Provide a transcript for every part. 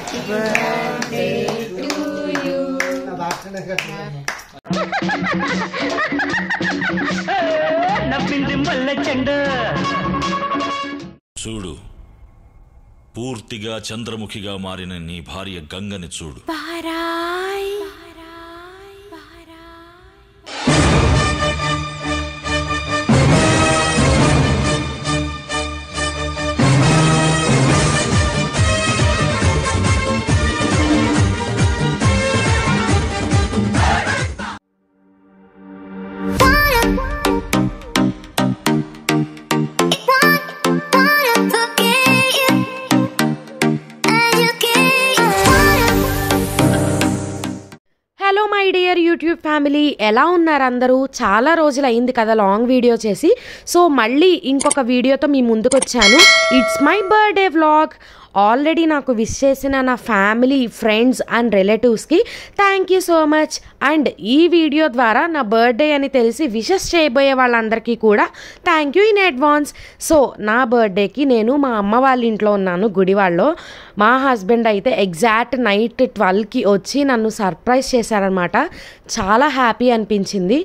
నవ్వింది మల్ల చెండ చూడు పూర్తిగా చంద్రముఖిగా మారిన నీ భార్య గంగని చూడు hello my dear YouTube family ఎలా ఉన్నారు అందరూ చాలా రోజులు అయింది కదా లాంగ్ వీడియో చేసి సో మళ్ళీ ఇంకొక వీడియోతో మీ ముందుకు వచ్చాను it's my birthday vlog already నాకు విష్ చేసిన నా ఫ్యామిలీ ఫ్రెండ్స్ అండ్ రిలేటివ్స్కి thank you so much and ఈ వీడియో ద్వారా నా బర్త్డే అని తెలిసి విషెస్ చేయబోయే వాళ్ళందరికీ కూడా thank you in advance so నా బర్త్డేకి నేను మా అమ్మ వాళ్ళ ఇంట్లో ఉన్నాను గుడివాడలో మా హస్బెండ్ అయితే ఎగ్జాక్ట్ నైట్ ట్వెల్వ్కి వచ్చి నన్ను సర్ప్రైజ్ చేశారనమాట చాలా హ్యాపీ అనిపించింది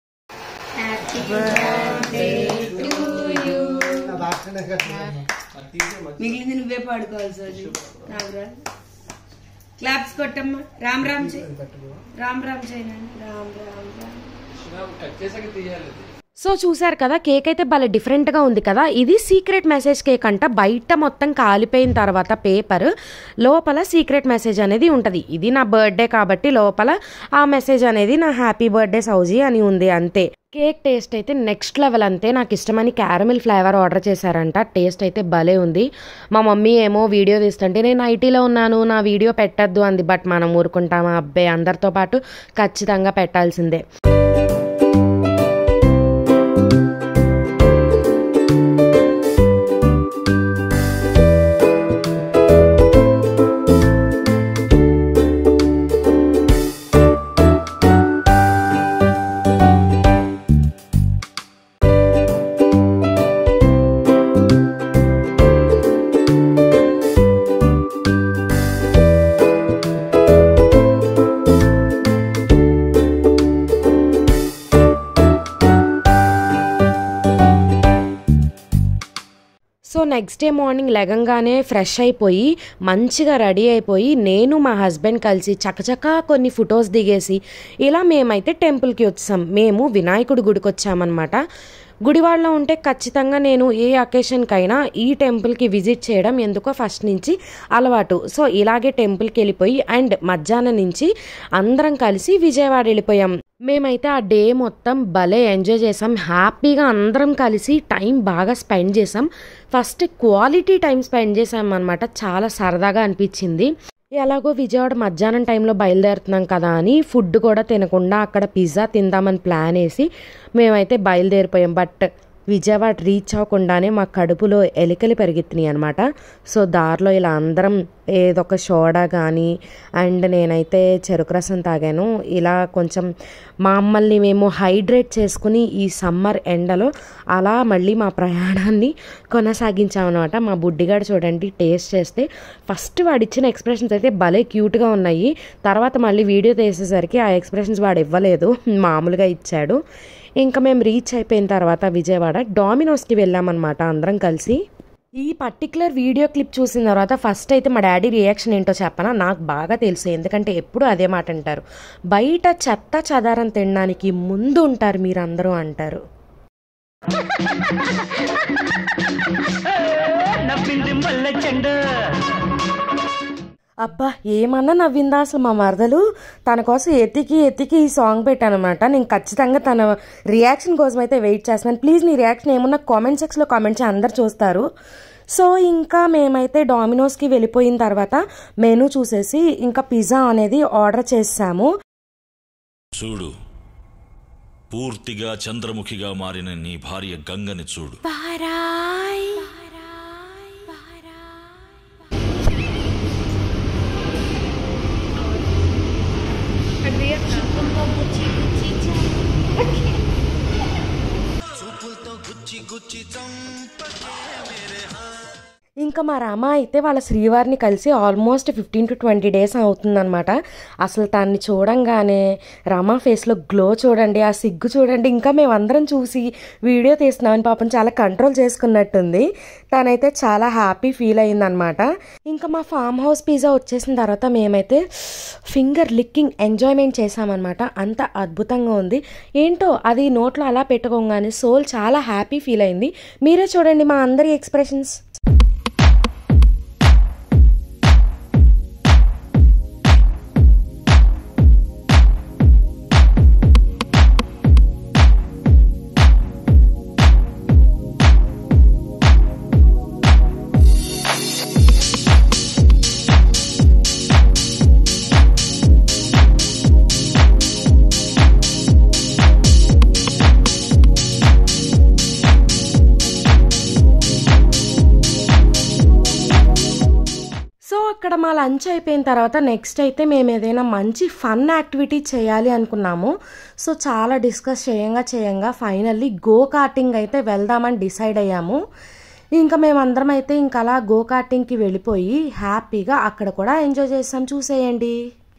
మిగిలింది నువ్వే పాడుకోవాలి సార్ రామ్ క్లాప్స్ కొట్టమ్మా రామ్ రామ్ చేయి రామ్ రామ్ చేయనండి రామ్ రామ్ రామ్ సో చూశారు కదా కేక్ అయితే భలే డిఫరెంట్గా ఉంది కదా ఇది సీక్రెట్ మెసేజ్ కేక్ అంట బయట మొత్తం కాలిపోయిన తర్వాత పేపర్ లోపల సీక్రెట్ మెసేజ్ అనేది ఉంటుంది ఇది నా బర్త్డే కాబట్టి లోపల ఆ మెసేజ్ అనేది నా హ్యాపీ బర్త్డే సౌజీ అని ఉంది అంతే కేక్ టేస్ట్ అయితే నెక్స్ట్ లెవెల్ అంతే నాకు ఇష్టమని క్యారమిల్ ఫ్లేవర్ ఆర్డర్ చేశారంట టేస్ట్ అయితే భలే ఉంది మా మమ్మీ ఏమో వీడియో తీస్తుంటే నేను ఐటీలో ఉన్నాను నా వీడియో పెట్టద్దు అంది బట్ మనం ఊరుకుంటామా అబ్బాయి అందరితో పాటు ఖచ్చితంగా పెట్టాల్సిందే సో నెక్స్ట్ డే మార్నింగ్ లెగంగానే ఫ్రెష్ అయిపోయి మంచిగా రెడీ అయిపోయి నేను మా హస్బెండ్ కలిసి చకచకా కొన్ని ఫొటోస్ దిగేసి ఇలా మేమైతే టెంపుల్కి వచ్చాం మేము వినాయకుడి గుడికి వచ్చామన్నమాట గుడివాడలో ఉంటే ఖచ్చితంగా నేను ఏ అకేషన్కైనా ఈ టెంపుల్కి విజిట్ చేయడం ఎందుకో ఫస్ట్ నుంచి అలవాటు సో ఇలాగే టెంపుల్కి వెళ్ళిపోయి అండ్ మధ్యాహ్నం నుంచి అందరం కలిసి విజయవాడ వెళ్ళిపోయాం మేమైతే ఆ డే మొత్తం భలే ఎంజాయ్ చేసాం హ్యాపీగా అందరం కలిసి టైం బాగా స్పెండ్ చేసాం ఫస్ట్ క్వాలిటీ టైం స్పెండ్ చేసాం అనమాట చాలా సరదాగా అనిపించింది ఎలాగో విజయవాడ మధ్యాహ్నం టైంలో బయలుదేరుతున్నాం కదా అని ఫుడ్ కూడా తినకుండా అక్కడ పిజ్జా తిందామని ప్లాన్ వేసి మేమైతే బయలుదేరిపోయాం బట్ విజయవాడ రీచ్ అవ్వకుండానే మా కడుపులో ఎలికలు పెరిగెత్తినాయి అనమాట సో దారిలో ఇలా అందరం ఏదో ఒక సోడా కానీ అండ్ నేనైతే చెరుకు రసం తాగాను ఇలా కొంచెం మమ్మల్ని మేము హైడ్రేట్ చేసుకుని ఈ సమ్మర్ ఎండలో అలా మళ్ళీ మా ప్రయాణాన్ని కొనసాగించామన్నమాట మా బుడ్డిగాడు చూడండి టేస్ట్ చేస్తే ఫస్ట్ వాడు ఇచ్చిన ఎక్స్ప్రెషన్స్ అయితే భలే క్యూట్గా ఉన్నాయి తర్వాత మళ్ళీ వీడియో తీసేసరికి ఆ ఎక్స్ప్రెషన్స్ వాడు ఇవ్వలేదు మామూలుగా ఇచ్చాడు ఇంకా మేము రీచ్ అయిపోయిన తర్వాత విజయవాడ డామినోస్కి వెళ్ళామన్నమాట అందరం కలిసి ఈ పర్టికులర్ వీడియో క్లిప్ చూసిన తర్వాత ఫస్ట్ అయితే మా డాడీ రియాక్షన్ ఏంటో చెప్పనా నాకు బాగా తెలుసు ఎందుకంటే ఎప్పుడు అదే మాట అంటారు బయట చెత్త చదారం తినడానికి ముందు ఉంటారు మీరందరూ అంటారు నవ్వింది మల్ల చెండ అబ్బా ఏమన్నా నవ్విందా అసలు మా మరదలు తన కోసం ఎతికి ఎతికి ఈ సాంగ్ పెట్టానమాట నేను ఖచ్చితంగా తన రియాక్షన్ కోసం అయితే వెయిట్ చేస్తున్నాను ప్లీజ్ నీ రియాక్షన్ ఏమన్నా కామెంట్ సెక్షన్లో కామెంట్ చేయి అందరు చూస్తారు సో ఇంకా మేమైతే డామినోస్కి వెళ్ళిపోయిన తర్వాత మెనూ చూసేసి ఇంకా పిజ్జా అనేది ఆర్డర్ చేసాము చూడు పూర్తిగా చంద్రముఖిగా మారిన నీ భార్య గంగని చూడు ఇంకా మా రామ అయితే వాళ్ళ శ్రీవారిని కలిసి almost fifteen to twenty days అవుతుందన్నమాట అసలు దాన్ని చూడంగానే రమ ఫేస్లో గ్లో చూడండి ఆ సిగ్గు చూడండి ఇంకా మేమందరం చూసి వీడియో తీస్తున్నామని పాపం చాలా కంట్రోల్ చేసుకున్నట్టుంది తనైతే చాలా హ్యాపీ ఫీల్ అయిందనమాట ఇంకా మా ఫామ్ హౌస్ పిజ్జా వచ్చేసిన తర్వాత మేమైతే ఫింగర్ లిక్కింగ్ ఎంజాయ్మెంట్ చేసామన్నమాట అంత అద్భుతంగా ఉంది ఏంటో అది నోట్లో అలా పెట్టుకోగానే సోల్ చాలా హ్యాపీ ఫీల్ అయింది మీరే చూడండి మా అందరి ఎక్స్ప్రెషన్స్ సో అక్కడ మా లంచ్ అయిపోయిన తర్వాత నెక్స్ట్ అయితే మేము ఏదైనా మంచి ఫన్ యాక్టివిటీ చేయాలి అనుకున్నాము సో చాలా డిస్కస్ చేయంగా చేయంగా ఫైనల్లీ గో కార్టింగ్ అయితే వెళ్దామని డిసైడ్ అయ్యాము ఇంకా మేమందరం అయితే ఇంకా అలా గో కార్టింగ్కి వెళ్ళిపోయి హ్యాపీగా అక్కడ కూడా ఎంజాయ్ చేస్తాం చూసేయండి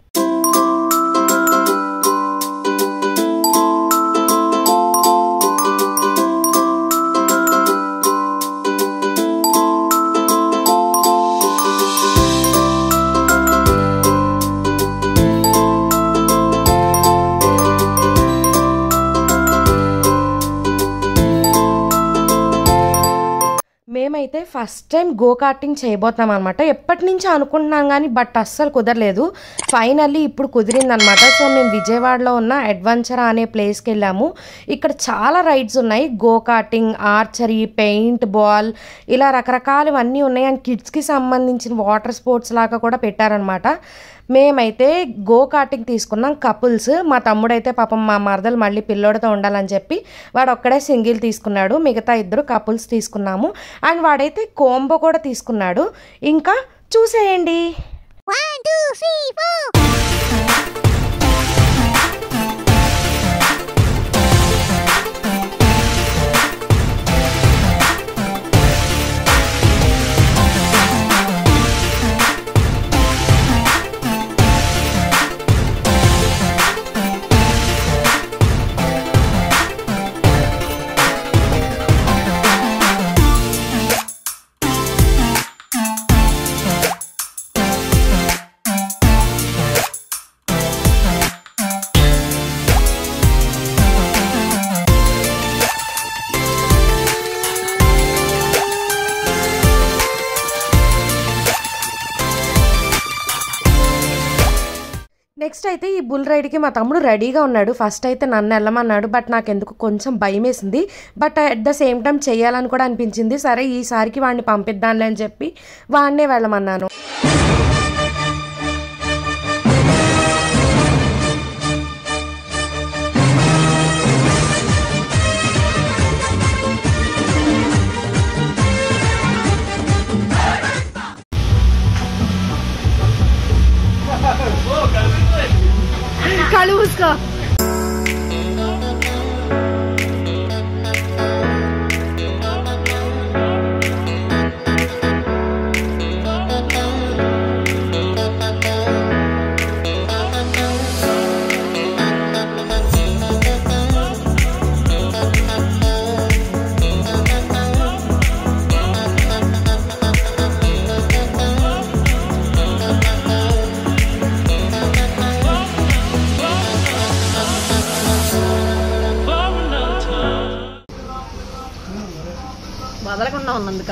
మేమైతే ఫస్ట్ టైం గో కార్టింగ్ చేయబోతున్నాం అనమాట ఎప్పటి నుంచో అనుకుంటున్నాం కానీ బట్ అస్సలు కుదరలేదు ఫైనల్లీ ఇప్పుడు కుదిరిందనమాట సో మేము విజయవాడలో ఉన్న అడ్వెంచర్ అనే ప్లేస్కి వెళ్ళాము ఇక్కడ చాలా రైడ్స్ ఉన్నాయి go karting archery paint ball ఇలా రకరకాలవన్నీ ఉన్నాయి అండ్ కిడ్స్కి సంబంధించిన వాటర్ స్పోర్ట్స్ లాగా కూడా పెట్టారనమాట మేమైతే గో కార్టింగ్ తీసుకున్నాం కపుల్స్ మా తమ్ముడైతే పాపం మా మరదలు మళ్ళీ పిల్లోడితో ఉండాలని చెప్పి వాడు ఒక్కడే సింగిల్ తీసుకున్నాడు మిగతా ఇద్దరు కపుల్స్ తీసుకున్నాము అండ్ వాడైతే కోంబో కూడా తీసుకున్నాడు ఇంకా చూసేయండి నెక్స్ట్ అయితే ఈ బుల్ రైడ్కి మా తమ్ముడు రెడీగా ఉన్నాడు ఫస్ట్ అయితే నన్ను వెళ్ళమన్నాడు బట్ నాకు ఎందుకు కొంచెం భయం వేసింది but at the same time చేయాలని కూడా అనిపించింది సరే ఈసారికి వాడిని పంపిద్దాంలే అని చెప్పి వాడినే వెళ్ళమన్నాను కళ్ళు మూసుకో వదలకుండా ఉన్నందుక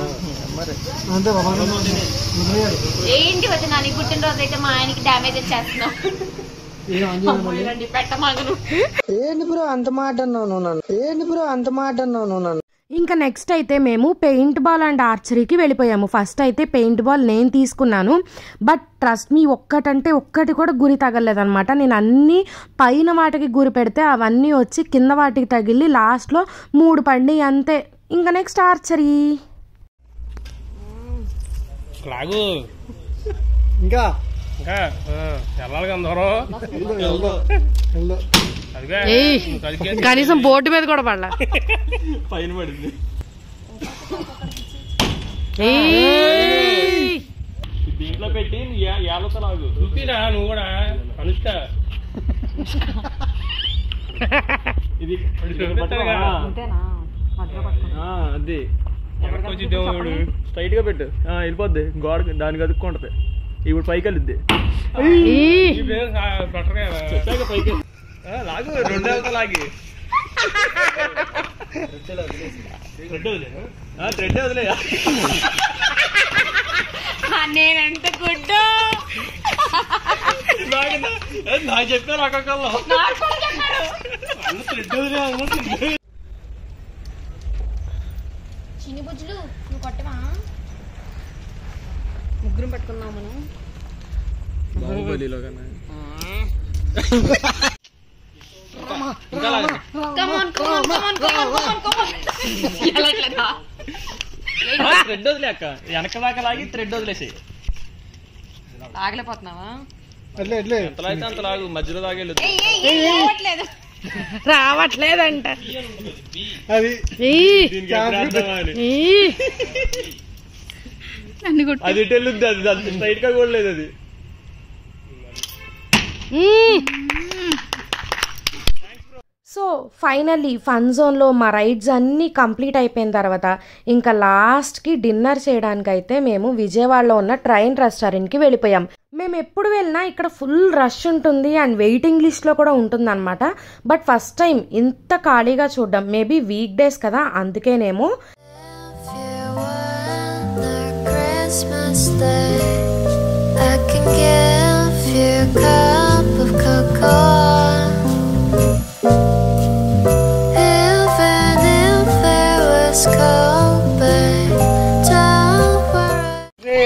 ఏంటి వచ్చి నాని పుట్టినరోజు అయితే మా ఆయనకి డ్యామేజ్ వచ్చేస్తున్నాం పెట్టమాగను ఇంకా నెక్స్ట్ అయితే మేము పెయింట్ బాల్ అండ్ ఆర్చరీకి వెళ్ళిపోయాము ఫస్ట్ అయితే పెయింట్ బాల్ నేను తీసుకున్నాను బట్ ట్రస్ట్ మీ ఒక్కటంటే ఒక్కటి కూడా గురి తగలలేదనమాట నేను అన్ని పైన వాటికి గురి పెడితే అవన్నీ వచ్చి కింద వాటికి తగిలి లాస్ట్లో మూడు పండి అంతే ఇంకా నెక్స్ట్ ఆర్చరీ లాగు ఇంకా ఇంకా ఆ, వెళ్ళాలి కదా దూరం అదిగా కలికే కనీసం బోర్డు మీద కూడా పడలా పైన పడింది దీంట్లో పెట్టి ఏళ్ళతో లాగు చూపిరా నువ్వు కూడా అనుష్క ఇది అది కొంచెం దేవుడు స్ట్రైట్ గా పెట్టు ఆ, వెళ్ళిపోద్ది గోడ దానికి అదుక్కుంటది ఇప్పుడు పైకి వెళ్ళిద్ది ఈ పేరు బెటర్ కదా వచ్చాక పైకి ఆ, లాగు రెండు వెళ్తా లాగి ఆ, థ్రెడ్ వదిలే నేనంత గుడ్డు నాకు చెప్పారు అక్కల్లో చిన్ని బుజ్జులు నువ్వు కొట్టవా ముగ్గురు పట్టుకున్నాం మనం బాహుబలిలో కన్నా కమాన్ కమాన్ కమాన్ కమాన్ కమాన్ కమాన్ ఎలా ఇట్లా థ్రెడ్ వదిలే అక్క వెనక దాకా లాగి థ్రెడ్ వదిలేసి ఆగలేకపోతున్నావా అట్లే అట్లే ఎంతలో అయితే అంత లాగు మధ్యలో దాగెళ్ళు ఏయ్ ఏయ్ ఏయ్ రావట్లేదు రావట్లేదంట అది దీనికి ఎప్పుడు అర్థం అవ్వాలి. ఈ. నన్ను కొట్టు అది ఇటు వెళ్ళుద్ది అది అది స్ట్రైట్ గా కూడా లేదు అది సో ఫైనల్లీ ఫన్ జోన్లో మా రైడ్స్ అన్నీ కంప్లీట్ అయిపోయిన తర్వాత ఇంకా లాస్ట్కి డిన్నర్ చేయడానికి అయితే మేము విజయవాడలో ఉన్న ట్రైన్ రెస్టారెంట్కి వెళ్ళిపోయాం మేము ఎప్పుడు వెళ్ళినా ఇక్కడ ఫుల్ రష్ ఉంటుంది అండ్ వెయిటింగ్ లిస్ట్లో కూడా ఉంటుంది అనమాట బట్ ఫస్ట్ టైం ఇంత ఖాళీగా చూడడం మేబీ వీక్ డేస్ కదా అందుకేనేమో Christmas Day, I can give you a cup of cocoa. Even if it was cold, babe, don't worry.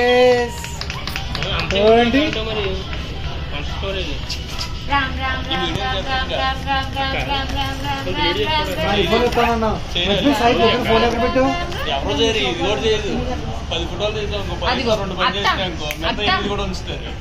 మరి మంచి స్టోరీ రామ్ రామ్ రామ్ రామ్ రామ్ రామ్ రామ్ రామ్ రామ్ రామ్ రామ్ రామ్ రామ్ రామ్ ఫోన్ ఇస్తామన్నా సైడ్ ఫోన్ ఎక్కడ పెట్టు ఎవరో చేయరు ఇది కూడా చేయదు పది ఫోటోలు తీసాం ఇంకో పది అదిగో, రెండు పని అత్త, చేసినా ఇంకో మిగతా అత్త. ఎనిమిది కూడా ఉంచుతారు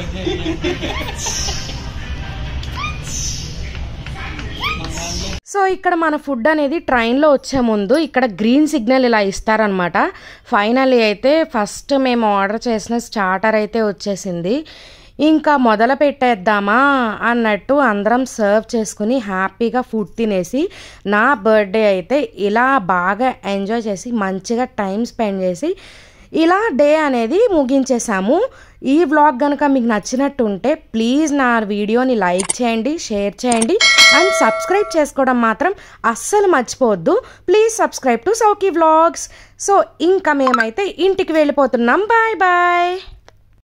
సో ఇక్కడ మన ఫుడ్ అనేది ట్రైన్లో వచ్చే ముందు ఇక్కడ గ్రీన్ సిగ్నల్ ఇలా ఇస్తారనమాట ఫైనల్లీ అయితే ఫస్ట్ మేము ఆర్డర్ చేసిన స్టార్టర్ అయితే వచ్చేసింది ఇంకా మొదలు పెట్టేద్దామా అన్నట్టు అందరం సర్వ్ చేసుకుని హ్యాపీగా ఫుడ్ తినేసి నా బర్త్డే అయితే ఇలా బాగా ఎంజాయ్ చేసి మంచిగా టైం స్పెండ్ చేసి ఇలా డే అనేది ముగించేశాము ఈ వ్లాగ్ కనుక మీకు నచ్చినట్టు ఉంటే ప్లీజ్ నా వీడియోని లైక్ చేయండి షేర్ చేయండి అండ్ సబ్స్క్రైబ్ చేసుకోవడం మాత్రం అస్సలు మర్చిపోవద్దు please subscribe to Sowki vlogs so ఇంకా మేమైతే ఇంటికి వెళ్ళిపోతున్నాం బాయ్ బాయ్